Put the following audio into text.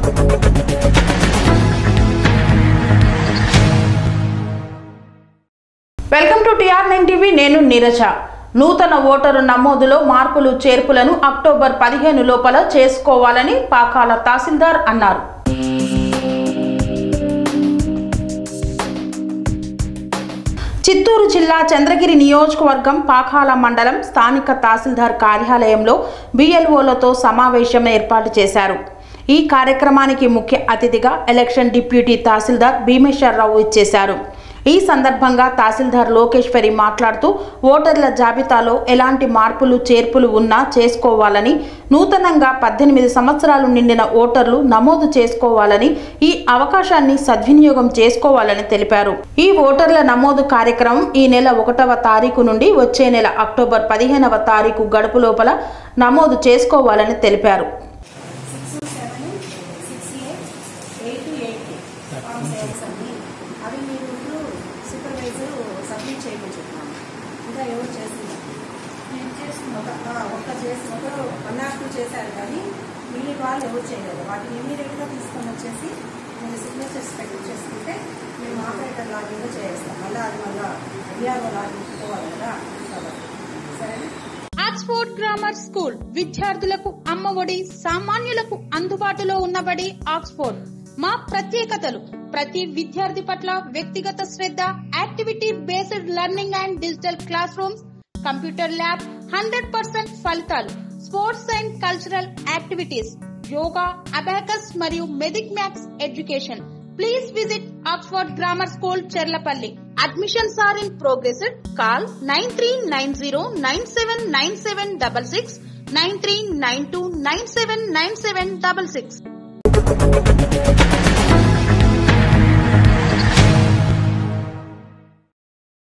welcome to TR nine TV నేను నీరజ నూతన voter నమోదులో మార్పులు చేర్పులను అక్టోబర్ పదిహేను లోపల చేసుకోవాలని పాకాల తహసీల్దార్ అన్నారు చిత్తూరు జిల్లా చంద్రగిరి నియోజకవర్గం పాకాల మండలం స్థానిక తహసీల్దార్ కార్యాలయంలో బిఎల్ఓలతో సమావేశం ఏర్పాటు చేశారు ఈ కార్యక్రమానికి ముఖ్య అతిథిగా ఎలక్షన్ డిప్యూటీ తహసీల్దార్ భీమేశ్వరరావు ఇచ్చేశారు ఈ సందర్భంగా తహసీల్దార్ లోకేశ్వరి మాట్లాడుతూ ఓటర్ల జాబితాలో ఎలాంటి మార్పులు చేర్పులు ఉన్నా చేసుకోవాలని నూతనంగా పద్దెనిమిది సంవత్సరాలు నిండిన ఓటర్లు నమోదు చేసుకోవాలని ఈ అవకాశాన్ని సద్వినియోగం చేసుకోవాలని తెలిపారు ఈ ఓటర్ల నమోదు కార్యక్రమం ఈ నెల ఒకటవ తారీఖు నుండి వచ్చే నెల అక్టోబర్ పదిహేనవ తారీఖు గడుపు లోపల నమోదు చేసుకోవాలని తెలిపారు six seven six eight eight eight form sales అన్ని అవి మీరు ఇప్పుడు సూపర్వైజర్ సబ్మిట్ చేయమని ఇంకా ఎవరు చేస్తున్నారు నేను చేస్తున్నా ఒక్క చేసిన ఒకరు వన్ ఆర్ టూ చేశారు కానీ మిగిలిన వాళ్ళు ఎవరు చేయలేదు వాటిని ఇమీడియట్గా తీసుకొని వచ్చేసి మీరు సిగ్నేచర్స్ పెట్టించేసుకుంటే మేము ఆపరేటర్ లాగిన్లో చేస్తాం మళ్ళీ అది మళ్ళీ విఆర్ఓ లాగిన్ పోవాలి కదా కాబట్టి సరేనా ఆక్స్ఫోర్డ్ గ్రామర్ స్కూల్ విద్యార్థులకు అమ్మఒడి సామాన్యులకు అందుబాటులో ఉన్నబడి ఆక్స్ఫోర్డ్ మా ప్రత్యేకతలు ప్రతి విద్యార్థి పట్ల వ్యక్తిగత శ్రద్ధ activity based learning and digital classrooms computer lab hundred percent ఫలితాలు sports and cultural activities yoga abacus మరియు Vedic maths education please visit Oxford grammar school Cherlapalli admissions are in progress call nine three nine zero nine seven nine seven double six nine three nine two nine seven nine seven double six